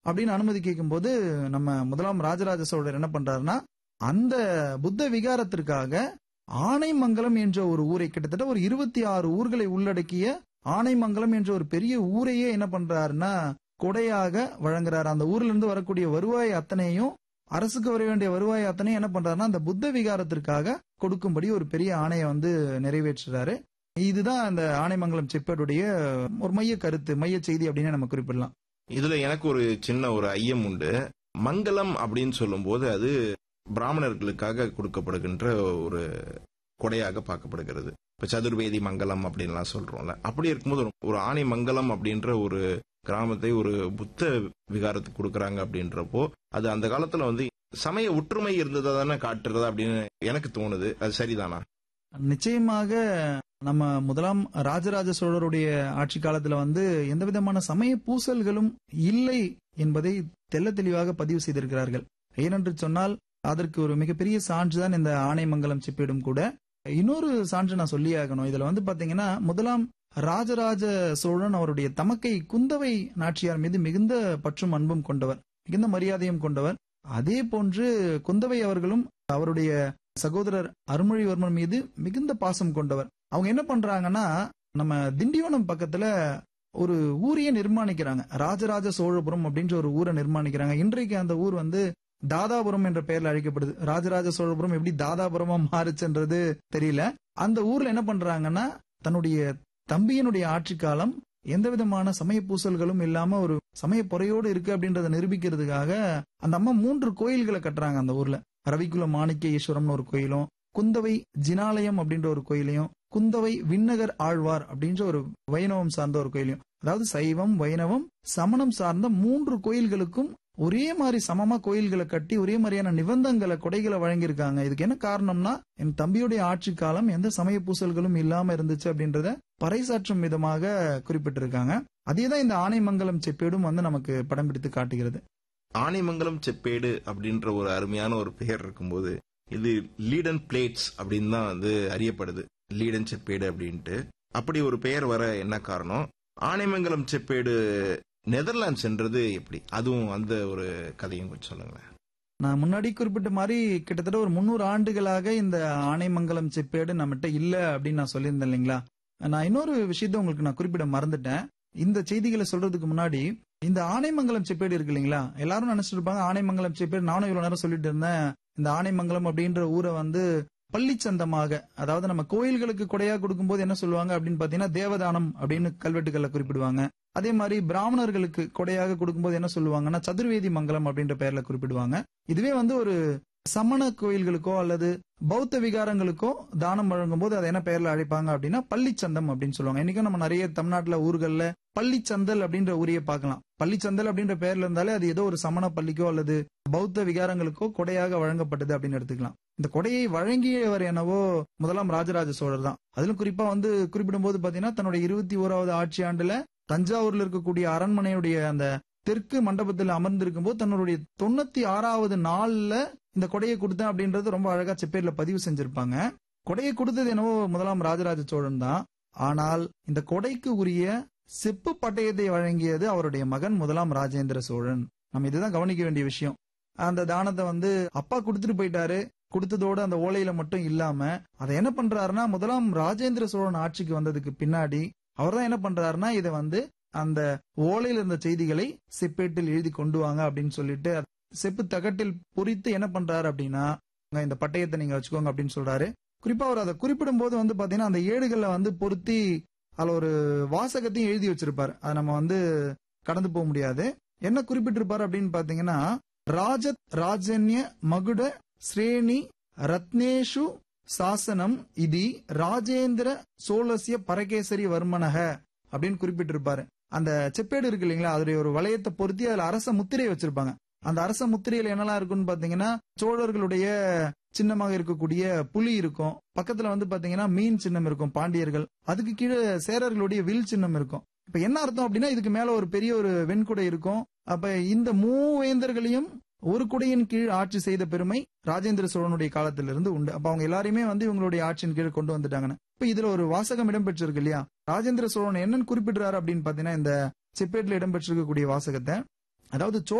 அப்படின்னு அனுமதி கேட்கும்போது நம்ம முதலாம் ராஜராஜ சோழர் என்ன பண்றாருன்னா அந்த புத்த விகாரத்திற்காக ஆனைமங்கலம் என்ற ஒரு ஊரை கிட்டத்தட்ட ஒரு இருபத்தி ஆறு ஊர்களை உள்ளடக்கிய ஆனைமங்கலம் என்ற ஒரு பெரிய ஊரையே என்ன பண்றாருன்னா கொடையாக வழங்குறாரு அந்த ஊர்ல இருந்து வரக்கூடிய வருவாய் அத்தனையும் அரசுக்கு வர வேண்டிய வருவாய் அத்தனையும் என்ன பண்றாருன்னா அந்த புத்த விகாரத்திற்காக கொடுக்கும்படி ஒரு பெரிய ஆணையை வந்து நிறைவேற்றுறாரு இதுதான் அந்த ஆனைமங்கலம் செப்பேடுடைய ஒரு மைய கருத்து மைய செய்தி அப்படின்னு நம்ம குறிப்பிடலாம் இதுல எனக்கு ஒரு சின்ன ஒரு ஐயம் உண்டு மங்களம் அப்படின்னு சொல்லும்போது அது பிராமணர்களுக்காக கொடுக்கப்படுகின்ற ஒரு கொடையாக பார்க்கப்படுகிறது இப்ப சதுர்வேதி மங்கலம் அப்படின்லாம் சொல்றோம்ல அப்படி இருக்கும்போது ஒரு- ஒரு ஆணி மங்கலம் அப்படின்ற ஒரு கிராமத்தை ஒரு புத்த விகாரத்துக்கு கொடுக்கறாங்க அப்படின்றப்போ அது அந்த காலத்துல வந்து சமய ஒற்றுமை இருந்ததா தானே காட்டுறதா அப்படின்னு எனக்கு தோணுது அது சரிதானா நிச்சயமாக நம்ம முதலாம் ராஜராஜ சோழருடைய ஆட்சி காலத்துல வந்து எந்த விதமான சமய பூசல்களும் இல்லை என்பதை தெள்ள தெளிவாக பதிவு செய்திருக்கிறார்கள் ஏனென்று சொன்னால் அதற்கு ஒரு மிகப்பெரிய சான்றுதான் இந்த ஆனைமங்கலம் சிப்பிடும் கூட இன்னொரு சான்று நான் சொல்லி ஆகணும் இதுல வந்து பாத்தீங்கன்னா முதலாம் ராஜராஜ சோழன் அவருடைய தமக்கை குந்தவை நாச்சியார் மீது மிகுந்த பற்றும் அன்பும் கொண்டவர் மிகுந்த மரியாதையும் கொண்டவர் அதே போன்று குந்தவை அவர்களும் அவருடைய சகோதரர் அருள்மொழிவர்மன் மீது மிகுந்த பாசம் கொண்டவர் அவங்க என்ன பண்றாங்கன்னா நம்ம திண்டிவனம் பக்கத்துல ஒரு ஊரையே நிர்மாணிக்கிறாங்க ராஜராஜ சோழபுரம் அப்படின்ற ஒரு ஊரை நிர்மாணிக்கிறாங்க இன்றைக்கு அந்த ஊர் வந்து தாதாபுரம் என்ற பெயர்ல அழைக்கப்படுது ராஜராஜ சோழபுரம் எப்படி தாதாபுரமா மாறுச்சுன்றது தெரியல அந்த ஊர்ல என்ன பண்றாங்கன்னா தன்னுடைய தம்பியினுடைய ஆட்சி காலம் எந்த விதமான சமய பூசல்களும் இல்லாம ஒரு சமய பொறையோடு இருக்கு அப்படின்றத நிரூபிக்கிறதுக்காக அந்த அம்மா மூன்று கோயில்களை கட்டுறாங்க அந்த ஊர்ல ரவிக்குல மாணிக்க ஈஸ்வரம்னு ஒரு கோயிலும் குந்தவை ஜினாலயம் அப்படின்ற ஒரு கோயிலையும் குந்தவை விண்ணகர் ஆழ்வார் அப்படின்ற ஒரு வைணவம் சார்ந்த ஒரு கோயிலையும் அதாவது சைவம் வைணவம் சமணம் சார்ந்த மூன்று கோயில்களுக்கும் ஒரே மாதிரி சமமா கோயில்களை கட்டி ஒரே மாதிரியான நிபந்தங்களை கொடைகளை வழங்கியிருக்காங்க இதுக்கு என்ன காரணம்னா என் தம்பியுடைய ஆட்சி காலம் எந்த சமய பூசல்களும் இல்லாம இருந்துச்சு அப்படின்றத பறைசாற்றும் விதமாக குறிப்பிட்டிருக்காங்க அதேதான் இந்த ஆனைமங்கலம் செப்பேடும் வந்து நமக்கு படம் பிடித்து காட்டுகிறது ஆனைமங்கலம் செப்பேடு அப்படின்ற ஒரு அருமையான ஒரு பெயர் இருக்கும்போது இது லீடன் பிளேட்ஸ் அப்படின்னு தான் வந்து அறியப்படுது லீடன் செப்பேடு அப்படின்ட்டு அப்படி ஒரு பெயர் வர என்ன காரணம் ஆனைமங்கலம் செப்பேடு நெதர்லாண்ட்ஸ் என்றது எப்படி அதுவும் அந்த ஒரு கதையும் கொஞ்சம் சொல்லுங்களேன் நான் முன்னாடி குறிப்பிட்ட மாதிரி கிட்டத்தட்ட ஒரு முன்னூறு ஆண்டுகளாக இந்த ஆனைமங்கலம் செப்பேடு நம்மகிட்ட இல்ல அப்படின்னு நான் சொல்லியிருந்தேன் இல்லைங்களா நான் இன்னொரு விஷயத்த உங்களுக்கு நான் குறிப்பிட மறந்துட்டேன் இந்த செய்திகளை சொல்றதுக்கு முன்னாடி இந்த ஆனைமங்கலம் செப்பேடு இருக்கு இல்லைங்களா எல்லாரும் நினைச்சிட்டு இருப்பாங்க ஆனைமங்கலம் செப்பேடு நானும் இவ்வளவு நேரம் சொல்லிட்டு இருந்தேன் இந்த ஆனைமங்கலம் அப்படின்ற ஊரை வந்து பள்ளிச்சந்தமாக அதாவது நம்ம கோயில்களுக்கு கொடையா கொடுக்கும்போது என்ன சொல்லுவாங்க அப்படின்னு பாத்தீங்கன்னா தேவதானம் அப்படின்னு கல்வெட்டுகள்ல குறிப்பிடுவாங்க அதே மாதிரி பிராமணர்களுக்கு கொடையாக கொடுக்கும்போது என்ன சொல்லுவாங்கன்னா சதுர்வேதி மங்கலம் அப்படின்ற பெயர்ல குறிப்பிடுவாங்க இதுவே வந்து ஒரு சமண கோயில்களுக்கோ அல்லது பௌத்த விகாரங்களுக்கோ தானம் வழங்கும் போது அதை என்ன பெயர்ல அழைப்பாங்க அப்படின்னா பள்ளிச்சந்தம் அப்படின்னு சொல்லுவாங்க இன்னைக்கும் நம்ம நிறைய தமிழ்நாட்டுல ஊர்கள்ல பள்ளிச்சந்தல் அப்படின்ற ஊரையே பார்க்கலாம் பள்ளிச்சந்தல் அப்படின்ற பெயர்ல இருந்தாலே அது ஏதோ ஒரு சமண பள்ளிக்கோ அல்லது பௌத்த விகாரங்களுக்கோ கொடையாக வழங்கப்பட்டது அப்படின்னு எடுத்துக்கலாம் இந்த கொடையை வழங்கியவர் என்னவோ முதலாம் ராஜராஜ சோழர் தான் அதிலும் குறிப்பா வந்து குறிப்பிடும் போது பாத்தீங்கன்னா தன்னுடைய இருபத்தி ஓராவது ஆட்சி ஆண்டுல தஞ்சாவூர்ல இருக்கக்கூடிய அரண்மனையுடைய அந்த தெற்கு மண்டபத்தில் அமர்ந்திருக்கும் போது தன்னுடைய தொண்ணூத்தி ஆறாவது நாள்ல இந்த கொடையை கொடுத்தேன் அப்படின்றது ரொம்ப அழகா செப்பேர்ல பதிவு செஞ்சிருப்பாங்க கொடையை கொடுத்தது என்னவோ முதலாம் ராஜராஜ சோழன் தான் ஆனால் இந்த கொடைக்கு உரிய செப்பு பட்டயத்தை வழங்கியது அவருடைய மகன் முதலாம் ராஜேந்திர சோழன் நம்ம இதுதான் கவனிக்க வேண்டிய விஷயம் அந்த தானத்தை வந்து அப்பா கொடுத்துட்டு போயிட்டாரு கொடுத்ததோட அந்த ஓலையில மட்டும் இல்லாம அதை என்ன பண்றாருன்னா முதலாம் ராஜேந்திர சோழன் ஆட்சிக்கு வந்ததுக்கு பின்னாடி அவர் தான் என்ன பண்றாருன்னா இதை வந்து அந்த ஓலையில இருந்த செய்திகளை செப்பேட்டில் எழுதி கொண்டு வாங்க அப்படின்னு சொல்லிட்டு செப்பு தகட்டில் பொறித்து என்ன பண்றாரு அப்படின்னா "உங்க இந்த பட்டயத்தை நீங்க வச்சுக்கோங்க அப்படின்னு சொல்றாரு குறிப்பா அவர் அதை குறிப்பிடும் போது வந்து பாத்தீங்கன்னா அந்த ஏடுகள்ல வந்து பொருத்தி அதுல ஒரு வாசகத்தையும் எழுதி வச்சிருப்பாரு அதை நம்ம வந்து கடந்து போக முடியாது என்ன குறிப்பிட்டிருப்பாரு அப்படின்னு பாத்தீங்கன்னா ராஜத் ராஜன்ய மகுட ஸ்ரேணி ரத்னேஷு சாசனம் இதி ராஜேந்திர சோழசிய பரகேசரி வர்மனக அப்படின்னு குறிப்பிட்டிருப்பாரு அந்த செப்பேடு இருக்கு இல்லைங்களா அதோடைய ஒரு வளையத்தை பொருத்தி அதுல அரச முத்திரை வச்சிருப்பாங்க அந்த அரச முத்திரையில என்னெல்லாம் இருக்குன்னு பாத்தீங்கன்னா சோழர்களுடைய சின்னமாக இருக்கக்கூடிய புலி இருக்கும் பக்கத்துல வந்து பாத்தீங்கன்னா மீன் சின்னம் இருக்கும் பாண்டியர்கள் அதுக்கு கீழே சேரர்களுடைய வில் சின்னம் இருக்கும் இப்ப என்ன அர்த்தம் அப்படின்னா இதுக்கு மேல ஒரு பெரிய ஒரு வெண்குடை இருக்கும் அப்ப இந்த மூவேந்தர்களையும் ஒரு குடையின் கீழ் ஆட்சி செய்த பெருமை ராஜேந்திர சோழனுடைய காலத்திலிருந்து உண்டு அப்ப அவங்க எல்லாரையுமே வந்து இவங்களுடைய ஆட்சியின் கீழ் கொண்டு வந்துட்டாங்கன்னு இப்ப இதுல ஒரு வாசகம் இடம்பெற்றிருக்கு இல்லையா ராஜேந்திர சோழன் என்னன்னு குறிப்பிடுறாரு அப்படின்னு பாத்தீங்கன்னா இந்த செப்பேட்ல இடம்பெற்றிருக்கக்கூடிய வாசகத்தை அதாவது